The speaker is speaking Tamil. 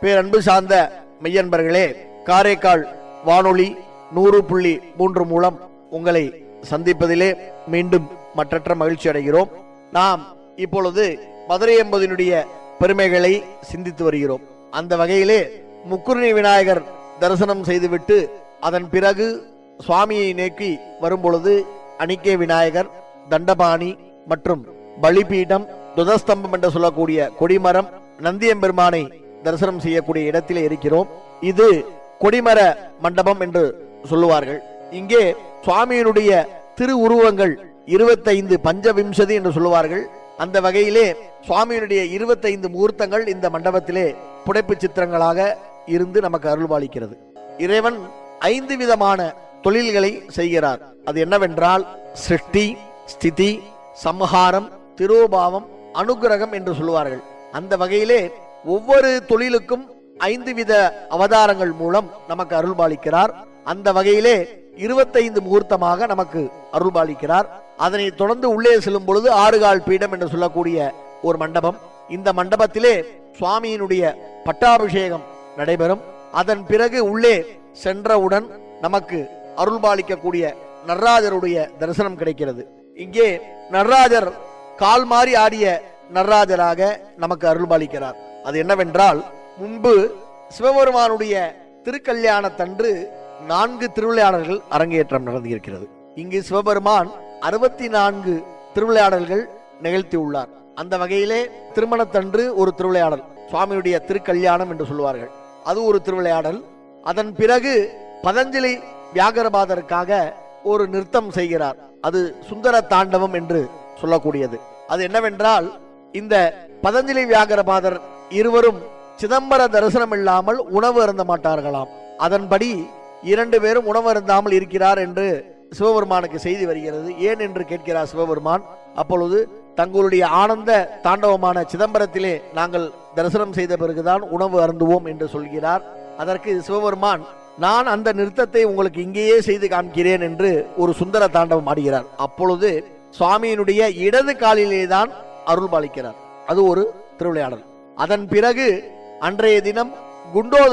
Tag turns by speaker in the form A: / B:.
A: பேரன்பு சார்ந்த மெய்யன்பர்களே காரைக்கால் வானொலி நூறு புள்ளி மூன்று மூலம் உங்களை சந்திப்பதிலே மீண்டும் மற்றற்ற மகிழ்ச்சி அடைகிறோம் நாம் இப்பொழுது மதுரை என்பதனுடைய பெருமைகளை சிந்தித்து வருகிறோம் அந்த வகையிலே முக்குருணி விநாயகர் தரிசனம் செய்துவிட்டு அதன் பிறகு சுவாமியை நோக்கி வரும்பொழுது அணிக்கே விநாயகர் தண்டபாணி மற்றும் பலிபீடம் துதஸ்தம்பம் என்று சொல்லக்கூடிய கொடிமரம் நந்தியம்பெருமானை தரிசனம் செய்யக்கூடிய இடத்திலே இருக்கிறோம் இது கொடிமர மண்டபம் என்று சொல்லுவார்கள் இங்கே சுவாமியினுடைய திரு உருவங்கள் இருபத்தைந்து பஞ்சவிம்சதி என்று சொல்லுவார்கள் அந்த வகையிலே சுவாமியினுடைய இருபத்தைந்து முகூர்த்தங்கள் இந்த மண்டபத்திலே புடைப்பு சித்திரங்களாக இருந்து நமக்கு அருள்பாலிக்கிறது இறைவன் ஐந்து விதமான தொழில்களை செய்கிறார் அது என்னவென்றால் சிருஷ்டி ஸ்திதி சம்ஹாரம் திரோபாவம் அனுகிரகம் என்று சொல்லுவார்கள் அந்த வகையிலே ஒவ்வொரு தொழிலுக்கும் ஐந்து வித அவதாரங்கள் மூலம் நமக்கு அருள்பாலிக்கிறார் அந்த வகையிலே இருபத்தைந்து முகூர்த்தமாக நமக்கு அருள்பாலிக்கிறார் அதனை தொடர்ந்து உள்ளே செல்லும் பொழுது ஆறுகால் பீடம் என்று சொல்லக்கூடிய ஒரு மண்டபம் இந்த மண்டபத்திலே சுவாமியினுடைய பட்டாபிஷேகம் நடைபெறும் அதன் பிறகு உள்ளே சென்றவுடன் நமக்கு அருள்பாலிக்கக்கூடிய நடராஜருடைய தரிசனம் கிடைக்கிறது இங்கே நடராஜர் கால் மாறி ஆடிய நடராஜராக நமக்கு அருள்பாலிக்கிறார் அது என்னவென்றால் முன்பு சிவபெருமானுடைய திருக்கல்யாணத்தன்று நான்கு திருவிளையாடல்கள் அரங்கேற்றம் நடந்திருக்கிறது இங்கு சிவபெருமான் அறுபத்தி நான்கு திருவிளையாடல்கள் நிகழ்த்தி உள்ளார் அந்த வகையிலே திருமணத்தன்று ஒரு திருவிளையாடல் சுவாமியுடைய திருக்கல்யாணம் என்று சொல்லுவார்கள் அது ஒரு திருவிளையாடல் அதன் பிறகு பதஞ்சலி வியாகரபாதருக்காக ஒரு நிறுத்தம் செய்கிறார் அது சுந்தர தாண்டவம் என்று சொல்லக்கூடியது அது என்னவென்றால் இந்த பதஞ்சலி வியாகரபாதர் இருவரும் சிதம்பர தரிசனம் இல்லாமல் உணவு அருந்த மாட்டார்களாம் அதன்படி இரண்டு பேரும் உணவு அருந்தாமல் இருக்கிறார் என்று சிவபெருமானுக்கு செய்தி வருகிறது ஏன் என்று கேட்கிறார் சிவபெருமான் அப்பொழுது தங்களுடைய ஆனந்த தாண்டவமான சிதம்பரத்திலே நாங்கள் தரிசனம் செய்த பிறகுதான் உணவு அருந்துவோம் என்று சொல்கிறார் அதற்கு சிவபெருமான் நான் அந்த நிறுத்தத்தை உங்களுக்கு இங்கேயே செய்து காண்கிறேன் என்று ஒரு சுந்தர தாண்டவம் ஆடுகிறார் அப்பொழுது சுவாமியினுடைய இடது காலிலே தான் அருள் பாலிக்கிறார் அது ஒரு திருவிளையாடல் அதன் பிறகு அன்றைய தினம் குண்டோ